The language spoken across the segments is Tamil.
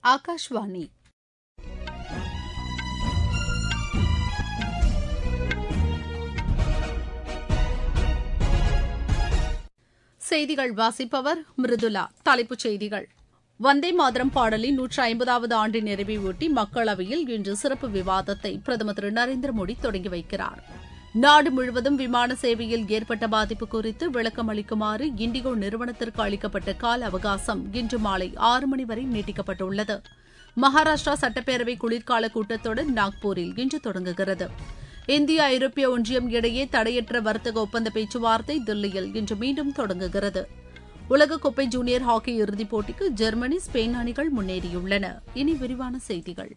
ஆகாஷ்வாணி செய்திகள் வாசிப்பவர் மிருதுலா தலைப்புச் செய்திகள் வந்தே மாதரம் பாடலின் நூற்று ஐம்பதாவது ஆண்டு நிறைவையொட்டி மக்களவையில் இன்று சிறப்பு விவாதத்தை பிரதமர் திரு நரேந்திர மோடி தொடங்கி வைக்கிறார் நாடு முழுவதும் விமான சேவையில் ஏற்பட்ட பாதிப்பு குறித்து விளக்கம் அளிக்குமாறு இண்டிகோ நிறுவனத்திற்கு அளிக்கப்பட்ட கால அவகாசம் இன்று மாலை ஆறு மணி வரை நீட்டிக்கப்பட்டுள்ளது மகாராஷ்டிரா சட்டப்பேரவை குளிர்கால கூட்டத்தொடர் நாக்பூரில் இன்று தொடங்குகிறது இந்திய ஐரோப்பிய ஒன்றியம் இடையே தடையற்ற வர்த்தக ஒப்பந்த பேச்சுவார்த்தை தில்லியில் இன்று மீண்டும் தொடங்குகிறது உலகக்கோப்பை ஜூனியர் ஹாக்கி இறுதிப் போட்டிக்கு ஜெர்மனி ஸ்பெயின் அணிகள் முன்னேறியுள்ளன இனி விரிவான செய்திகள்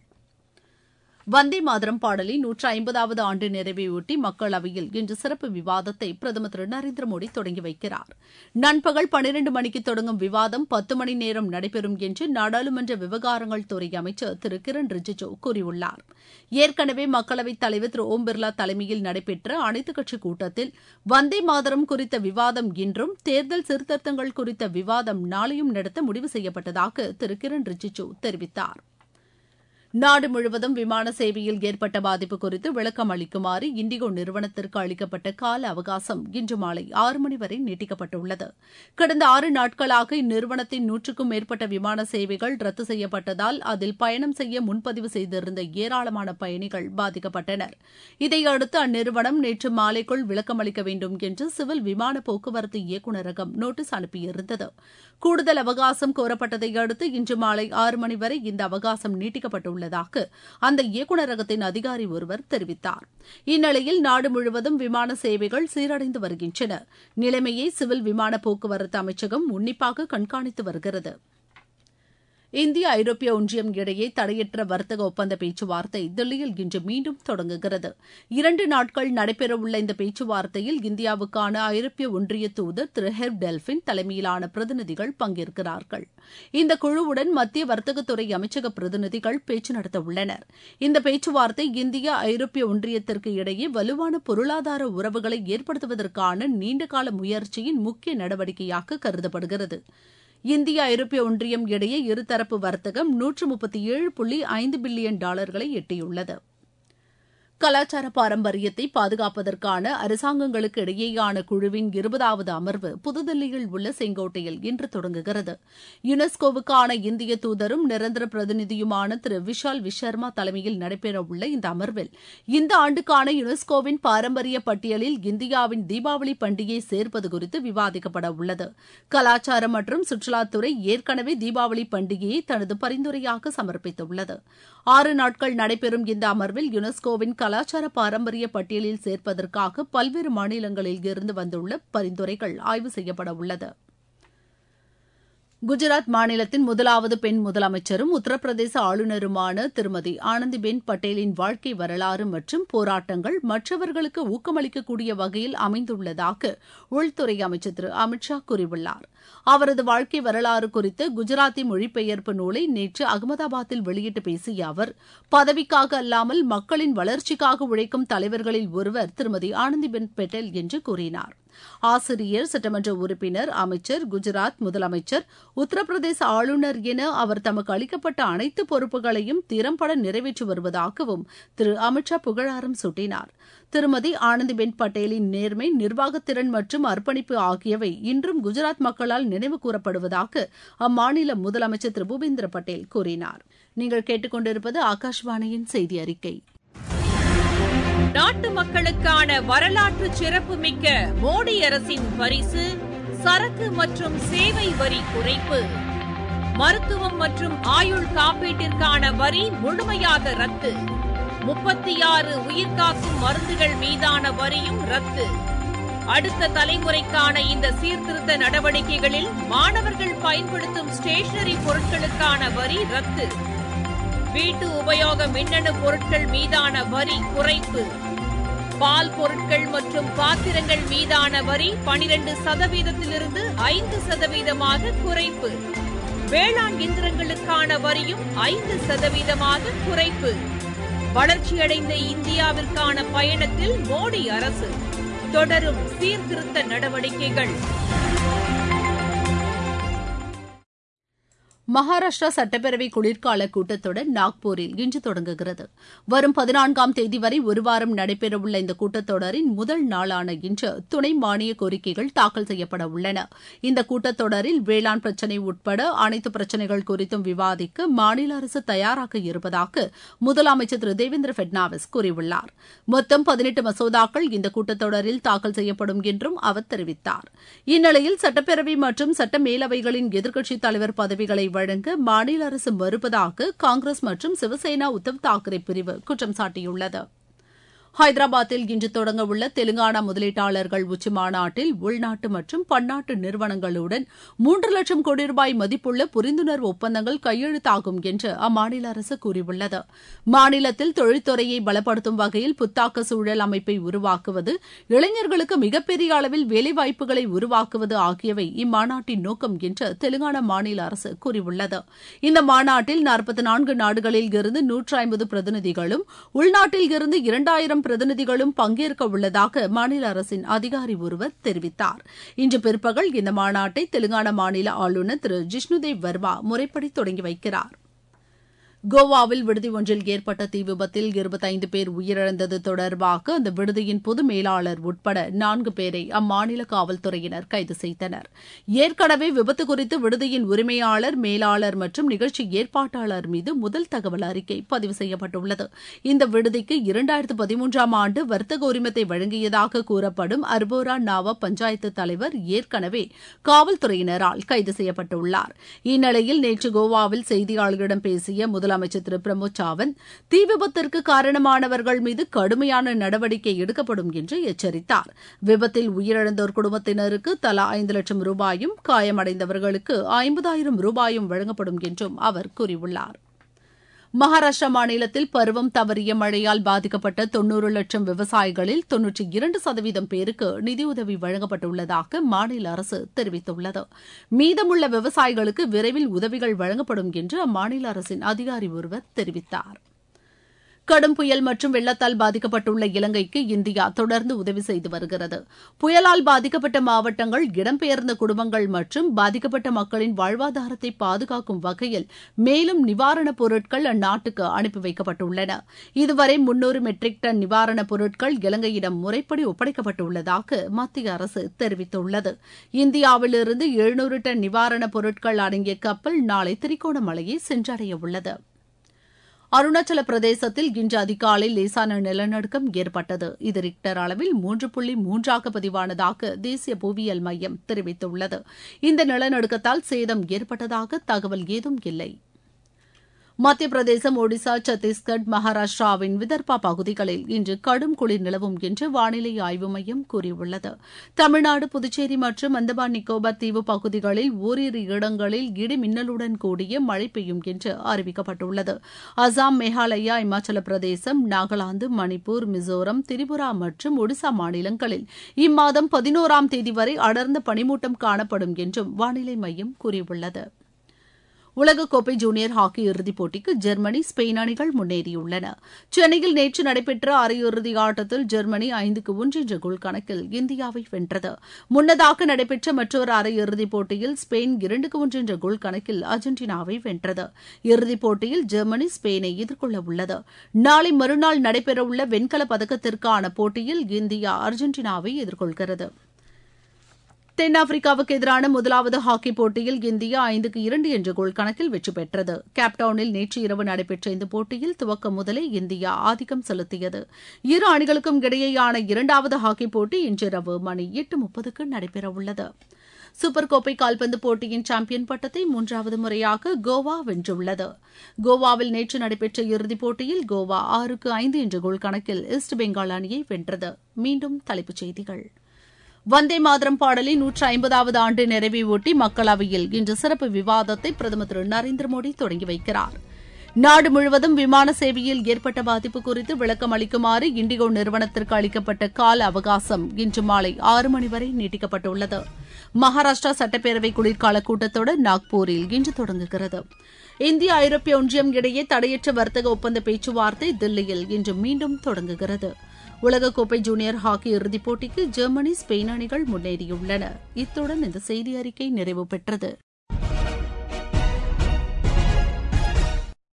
வந்தே மாதரம் பாடலின் நூற்று ஐம்பதாவது ஆண்டு நிறைவையொட்டி மக்களவையில் இன்று சிறப்பு விவாதத்தை பிரதமர் திரு நரேந்திர மோடி தொடங்கி வைக்கிறார் நண்பகல் பனிரண்டு மணிக்கு தொடங்கும் விவாதம் பத்து மணி நேரம் நடைபெறும் என்று நாடாளுமன்ற விவகாரங்கள் துறை அமைச்சர் திரு கிரண் ரிஜிஜு கூறியுள்ளார் ஏற்கனவே மக்களவைத் தலைவர் திரு ஓம் பிர்லா தலைமையில் நடைபெற்ற அனைத்துக் கட்சிக் கூட்டத்தில் வந்தே மாதரம் குறித்த விவாதம் இன்றும் தேர்தல் சீர்திருத்தங்கள் குறித்த விவாதம் நாளையும் நடத்த முடிவு செய்யப்பட்டதாக திரு கிரண் ரிஜிஜு தெரிவித்தார் நாடு முழுவதும் விமான சேவையில் ஏற்பட்ட பாதிப்பு குறித்து விளக்கம் அளிக்குமாறு இண்டிகோ நிறுவனத்திற்கு அளிக்கப்பட்ட கால அவகாசம் இன்று மாலை ஆறு மணி வரை நீட்டிக்கப்பட்டுள்ளது கடந்த ஆறு நாட்களாக இந்நிறுவனத்தின் நூற்றுக்கும் மேற்பட்ட விமான சேவைகள் ரத்து செய்யப்பட்டதால் அதில் பயணம் செய்ய முன்பதிவு செய்திருந்த ஏராளமான பயணிகள் பாதிக்கப்பட்டனர் இதையடுத்து அந்நிறுவனம் நேற்று மாலைக்குள் விளக்கம் அளிக்க வேண்டும் என்று சிவில் விமான போக்குவரத்து இயக்குநரகம் நோட்டீஸ் அனுப்பியிருந்தது கூடுதல் அவகாசம் கோரப்பட்டதை அடுத்து இன்று மாலை ஆறு மணி வரை இந்த அவகாசம் நீட்டிக்கப்பட்டுள்ளது உள்ளதாக அந்த இயக்குநரகத்தின் அதிகாரி ஒருவர் தெரிவித்தார் இந்நிலையில் நாடு முழுவதும் விமான சேவைகள் சீரடைந்து வருகின்றன நிலைமையை சிவில் விமான போக்குவரத்து அமைச்சகம் உன்னிப்பாக கண்காணித்து வருகிறது இந்திய ஐரோப்பிய ஒன்றியம் இடையே தடையற்ற வர்த்தக ஒப்பந்த பேச்சுவார்த்தை தில்லியில் இன்று மீண்டும் தொடங்குகிறது இரண்டு நாட்கள் நடைபெறவுள்ள இந்த பேச்சுவார்த்தையில் இந்தியாவுக்கான ஐரோப்பிய ஒன்றிய தூதர் திரு ஹெர்ப் டெல்பின் தலைமையிலான பிரதிநிதிகள் பங்கேற்கிறார்கள் இந்த குழுவுடன் மத்திய வர்த்தகத்துறை அமைச்சக பிரதிநிதிகள் பேச்சு நடத்த உள்ளனர் இந்த பேச்சுவார்த்தை இந்தியா ஐரோப்பிய ஒன்றியத்திற்கு இடையே வலுவான பொருளாதார உறவுகளை ஏற்படுத்துவதற்கான நீண்டகால முயற்சியின் முக்கிய நடவடிக்கையாக கருதப்படுகிறது இந்தியா ஐரோப்பிய ஒன்றியம் இடையே இருதரப்பு வர்த்தகம் நூற்று முப்பத்தி ஏழு புள்ளி ஐந்து பில்லியன் டாலர்களை எட்டியுள்ளது கலாச்சார பாரம்பரியத்தை பாதுகாப்பதற்கான அரசாங்கங்களுக்கு இடையேயான குழுவின் இருபதாவது அமர்வு புதுதில்லியில் உள்ள செங்கோட்டையில் இன்று தொடங்குகிறது யுனெஸ்கோவுக்கான இந்திய தூதரும் நிரந்தர பிரதிநிதியுமான திரு விஷால் விசர்மா தலைமையில் நடைபெறவுள்ள இந்த அமர்வில் இந்த ஆண்டுக்கான யுனெஸ்கோவின் பாரம்பரிய பட்டியலில் இந்தியாவின் தீபாவளி பண்டிகை சேர்ப்பது குறித்து விவாதிக்கப்பட உள்ளது கலாச்சாரம் மற்றும் சுற்றுலாத்துறை ஏற்கனவே தீபாவளி பண்டிகையை தனது பரிந்துரையாக சமர்ப்பித்துள்ளது ஆறு நாட்கள் நடைபெறும் இந்த அமர்வில் யுனெஸ்கோவின் கலாச்சார பாரம்பரிய பட்டியலில் சேர்ப்பதற்காக பல்வேறு மாநிலங்களில் இருந்து வந்துள்ள பரிந்துரைகள் ஆய்வு செய்யப்பட உள்ளது குஜராத் மாநிலத்தின் முதலாவது பெண் முதலமைச்சரும் உத்தரப்பிரதேச ஆளுநருமான திருமதி ஆனந்திபென் பட்டேலின் வாழ்க்கை வரலாறு மற்றும் போராட்டங்கள் மற்றவர்களுக்கு ஊக்கமளிக்கக்கூடிய வகையில் அமைந்துள்ளதாக உள்துறை அமைச்சர் திரு அமித் ஷா கூறியுள்ளார் அவரது வாழ்க்கை வரலாறு குறித்த குஜராத்தி மொழிபெயர்ப்பு நூலை நேற்று அகமதாபாத்தில் வெளியிட்டு பேசிய அவர் பதவிக்காக அல்லாமல் மக்களின் வளர்ச்சிக்காக உழைக்கும் தலைவர்களில் ஒருவர் திருமதி ஆனந்திபென் பட்டேல் என்று கூறினார் ஆசிரியர் சட்டமன்ற உறுப்பினர் அமைச்சர் குஜராத் முதலமைச்சர் உத்தரப்பிரதேச ஆளுநர் என அவர் தமக்கு அளிக்கப்பட்ட அனைத்து பொறுப்புகளையும் திறம்பட நிறைவேற்றி வருவதாகவும் திரு அமித்ஷா புகழாரம் சூட்டினார் திருமதி ஆனந்திபென் பட்டேலின் நேர்மை நிர்வாகத்திறன் மற்றும் அர்ப்பணிப்பு ஆகியவை இன்றும் குஜராத் மக்களால் நினைவு கூறப்படுவதாக அம்மாநில முதலமைச்சர் திரு பூபேந்திர பட்டேல் கூறினார் நீங்கள் கேட்டுக்கொண்டிருப்பது ஆகாஷ்வாணியின் செய்தி அறிக்கை நாட்டு மக்களுக்கான வரலாற்று சிறப்புமிக்க மோடி அரசின் பரிசு சரக்கு மற்றும் சேவை வரி குறைப்பு மருத்துவம் மற்றும் ஆயுள் காப்பீட்டிற்கான வரி முழுமையாக ரத்து முப்பத்தி ஆறு உயிர்காக்கும் மருந்துகள் மீதான வரியும் ரத்து அடுத்த தலைமுறைக்கான இந்த சீர்திருத்த நடவடிக்கைகளில் மாணவர்கள் பயன்படுத்தும் ஸ்டேஷனரி பொருட்களுக்கான வரி ரத்து வீட்டு உபயோக மின்னணு பொருட்கள் மீதான வரி குறைப்பு பால் பொருட்கள் மற்றும் பாத்திரங்கள் மீதான வரி பனிரெண்டு சதவீதத்திலிருந்து ஐந்து சதவீதமாக குறைப்பு வேளாண் இயந்திரங்களுக்கான வரியும் ஐந்து சதவீதமாக குறைப்பு வளர்ச்சியடைந்த இந்தியாவிற்கான பயணத்தில் மோடி அரசு தொடரும் சீர்திருத்த நடவடிக்கைகள் மகாராஷ்டிரா சட்டப்பேரவை குளிர்கால கூட்டத்தொடர் நாக்பூரில் இன்று தொடங்குகிறது வரும் பதினான்காம் தேதி வரை ஒரு வாரம் நடைபெறவுள்ள இந்த கூட்டத்தொடரின் முதல் நாளான இன்று துணை மானிய கோரிக்கைகள் தாக்கல் செய்யப்பட உள்ளன இந்த கூட்டத்தொடரில் வேளாண் பிரச்சினை உட்பட அனைத்து பிரச்சினைகள் குறித்தும் விவாதிக்க மாநில அரசு தயாராக இருப்பதாக முதலமைச்சர் திரு தேவேந்திர பட்னாவிஸ் கூறியுள்ளார் மொத்தம் பதினெட்டு மசோதாக்கள் இந்த கூட்டத்தொடரில் தாக்கல் செய்யப்படும் என்றும் அவர் தெரிவித்தார் இந்நிலையில் சட்டப்பேரவை மற்றும் சட்ட மேலவைகளின் எதிர்க்கட்சித் தலைவர் பதவிகளை வழங்க மாநில அரசு மறுப்பதாக காங்கிரஸ் மற்றும் சிவசேனா உத்தவ் தாக்கரே பிரிவு குற்றம் சாட்டியுள்ளது ஹைதராபாத்தில் இன்று தொடங்கவுள்ள தெலுங்கானா முதலீட்டாளர்கள் உச்சி மாநாட்டில் உள்நாட்டு மற்றும் பன்னாட்டு நிறுவனங்களுடன் மூன்று லட்சம் கோடி ரூபாய் மதிப்புள்ள புரிந்துணர்வு ஒப்பந்தங்கள் கையெழுத்தாகும் என்று அம்மாநில அரசு கூறியுள்ளது மாநிலத்தில் தொழில்துறையை பலப்படுத்தும் வகையில் புத்தாக்க சூழல் அமைப்பை உருவாக்குவது இளைஞர்களுக்கு மிகப்பெரிய அளவில் வேலைவாய்ப்புகளை உருவாக்குவது ஆகியவை இம்மாநாட்டின் நோக்கம் என்று தெலுங்கானா மாநில அரசு கூறியுள்ளது இந்த மாநாட்டில் நாற்பத்தி நான்கு நாடுகளில் இருந்து நூற்று ஐம்பது பிரதிநிதிகளும் உள்நாட்டில் இருந்து இரண்டாயிரம் பிரதிநிதிகளும் பங்கேற்க உள்ளதாக மாநில அரசின் அதிகாரி ஒருவர் தெரிவித்தார் இன்று பிற்பகல் இந்த மாநாட்டை தெலுங்கானா மாநில ஆளுநர் திரு ஜிஷ்ணுதேவ் வர்மா முறைப்படி தொடங்கி வைக்கிறார் கோவாவில் விடுதி ஒன்றில் ஏற்பட்ட தீ விபத்தில் இருபத்தைந்து பேர் உயிரிழந்தது தொடர்பாக அந்த விடுதியின் பொது மேலாளர் உட்பட நான்கு பேரை அம்மாநில காவல்துறையினர் கைது செய்தனர் ஏற்கனவே விபத்து குறித்து விடுதியின் உரிமையாளர் மேலாளர் மற்றும் நிகழ்ச்சி ஏற்பாட்டாளர் மீது முதல் தகவல் அறிக்கை பதிவு செய்யப்பட்டுள்ளது இந்த விடுதிக்கு இரண்டாயிரத்து பதிமூன்றாம் ஆண்டு வர்த்தக உரிமத்தை வழங்கியதாக கூறப்படும் அர்போரா நாவா பஞ்சாயத்து தலைவர் ஏற்கனவே காவல்துறையினரால் கைது செய்யப்பட்டுள்ளார் இந்நிலையில் நேற்று கோவாவில் செய்தியாளர்களிடம் பேசிய முதல் முதலமைச்சர் திரு பிரமோத் சாவந்த் தீ விபத்திற்கு காரணமானவர்கள் மீது கடுமையான நடவடிக்கை எடுக்கப்படும் என்று எச்சரித்தார் விபத்தில் உயிரிழந்தோர் குடும்பத்தினருக்கு தலா ஐந்து லட்சம் ரூபாயும் காயமடைந்தவர்களுக்கு ஐம்பதாயிரம் ரூபாயும் வழங்கப்படும் என்றும் அவர் கூறியுள்ளார் மகாராஷ்டிரா மாநிலத்தில் பருவம் தவறிய மழையால் பாதிக்கப்பட்ட தொன்னூறு லட்சம் விவசாயிகளில் தொன்னூற்றி இரண்டு சதவீதம் பேருக்கு நிதியுதவி வழங்கப்பட்டுள்ளதாக மாநில அரசு தெரிவித்துள்ளது மீதமுள்ள விவசாயிகளுக்கு விரைவில் உதவிகள் வழங்கப்படும் என்று அம்மாநில அரசின் அதிகாரி ஒருவர் தெரிவித்தார் கடும் புயல் மற்றும் வெள்ளத்தால் பாதிக்கப்பட்டுள்ள இலங்கைக்கு இந்தியா தொடர்ந்து உதவி செய்து வருகிறது புயலால் பாதிக்கப்பட்ட மாவட்டங்கள் இடம்பெயர்ந்த குடும்பங்கள் மற்றும் பாதிக்கப்பட்ட மக்களின் வாழ்வாதாரத்தை பாதுகாக்கும் வகையில் மேலும் நிவாரணப் பொருட்கள் அந்நாட்டுக்கு அனுப்பி வைக்கப்பட்டுள்ளன இதுவரை முன்னூறு மெட்ரிக் டன் நிவாரணப் பொருட்கள் இலங்கையிடம் முறைப்படி ஒப்படைக்கப்பட்டுள்ளதாக மத்திய அரசு தெரிவித்துள்ளது இந்தியாவிலிருந்து எழுநூறு டன் நிவாரணப் பொருட்கள் அடங்கிய கப்பல் நாளை திரிகோணமலையை சென்றடைய உள்ளது அருணாச்சல பிரதேசத்தில் இன்று அதிகாலை லேசான நிலநடுக்கம் ஏற்பட்டது இது ரிக்டர் அளவில் மூன்று புள்ளி மூன்றாக பதிவானதாக தேசிய புவியியல் மையம் தெரிவித்துள்ளது இந்த நிலநடுக்கத்தால் சேதம் ஏற்பட்டதாக தகவல் ஏதும் இல்லை மத்திய பிரதேசம் ஒடிசா சத்தீஸ்கர் மகாராஷ்டிராவின் விதர்பா பகுதிகளில் இன்று கடும் குளிர் நிலவும் என்று வானிலை ஆய்வு மையம் கூறியுள்ளது தமிழ்நாடு புதுச்சேரி மற்றும் அந்தமான் நிக்கோபார் தீவு பகுதிகளில் ஓரிரு இடங்களில் இடி மின்னலுடன் கூடிய மழை பெய்யும் என்று அறிவிக்கப்பட்டுள்ளது அசாம் மேகாலயா இமாச்சல பிரதேசம் நாகாலாந்து மணிப்பூர் மிசோரம் திரிபுரா மற்றும் ஒடிசா மாநிலங்களில் இம்மாதம் பதினோராம் தேதி வரை அடர்ந்த பனிமூட்டம் காணப்படும் என்றும் வானிலை மையம் கூறியுள்ளது உலகக்கோப்பை ஜூனியர் ஹாக்கி இறுதிப் போட்டிக்கு ஜெர்மனி ஸ்பெயின் அணிகள் முன்னேறியுள்ளன சென்னையில் நேற்று நடைபெற்ற அரையிறுதி ஆட்டத்தில் ஜெர்மனி ஐந்துக்கு ஒன்று என்ற கோல் கணக்கில் இந்தியாவை வென்றது முன்னதாக நடைபெற்ற மற்றொரு அரையிறுதிப் போட்டியில் ஸ்பெயின் இரண்டுக்கு ஒன்று என்ற கோல் கணக்கில் அர்ஜென்டினாவை வென்றது இறுதிப் போட்டியில் ஜெர்மனி ஸ்பெயினை எதிர்கொள்ள உள்ளது நாளை மறுநாள் நடைபெறவுள்ள வெண்கலப் பதக்கத்திற்கான போட்டியில் இந்தியா அர்ஜென்டினாவை எதிர்கொள்கிறது தென்னாப்பிரிக்காவுக்கு எதிரான முதலாவது ஹாக்கி போட்டியில் இந்தியா ஐந்துக்கு இரண்டு என்ற கோல் கணக்கில் வெற்றி பெற்றது கேப்டவுனில் நேற்று இரவு நடைபெற்ற இந்த போட்டியில் துவக்கம் முதலே இந்தியா ஆதிக்கம் செலுத்தியது இரு அணிகளுக்கும் இடையேயான இரண்டாவது ஹாக்கி போட்டி இன்றிரவு மணி எட்டு முப்பதுக்கு நடைபெறவுள்ளது சூப்பர் கோப்பை கால்பந்து போட்டியின் சாம்பியன் பட்டத்தை மூன்றாவது முறையாக கோவா வென்றுள்ளது கோவாவில் நேற்று நடைபெற்ற இறுதிப் போட்டியில் கோவா ஆறுக்கு ஐந்து என்ற கோல் கணக்கில் ஈஸ்ட் பெங்கால் அணியை வென்றது மீண்டும் தலைப்புச் செய்திகள் வந்தே மாதரம் பாடலின் நூற்று ஐம்பதாவது ஆண்டு நிறைவை ஒட்டி மக்களவையில் இன்று சிறப்பு விவாதத்தை பிரதமர் திரு நரேந்திர மோடி தொடங்கி வைக்கிறார் நாடு முழுவதும் விமான சேவையில் ஏற்பட்ட பாதிப்பு குறித்து விளக்கம் அளிக்குமாறு இண்டிகோ நிறுவனத்திற்கு அளிக்கப்பட்ட கால அவகாசம் இன்று மாலை ஆறு மணி வரை நீட்டிக்கப்பட்டுள்ளது மகாராஷ்டிரா சட்டப்பேரவை குளிர்கால கூட்டத்தொடர் நாக்பூரில் இன்று தொடங்குகிறது இந்திய ஐரோப்பிய ஒன்றியம் இடையே தடையற்ற வர்த்தக ஒப்பந்த பேச்சுவார்த்தை தில்லியில் இன்று மீண்டும் தொடங்குகிறது உலகக்கோப்பை ஜூனியர் ஹாக்கி இறுதிப் போட்டிக்கு ஜெர்மனி ஸ்பெயின் அணிகள் முன்னேறியுள்ளன இத்துடன் இந்த செய்தி அறிக்கை நிறைவு பெற்றது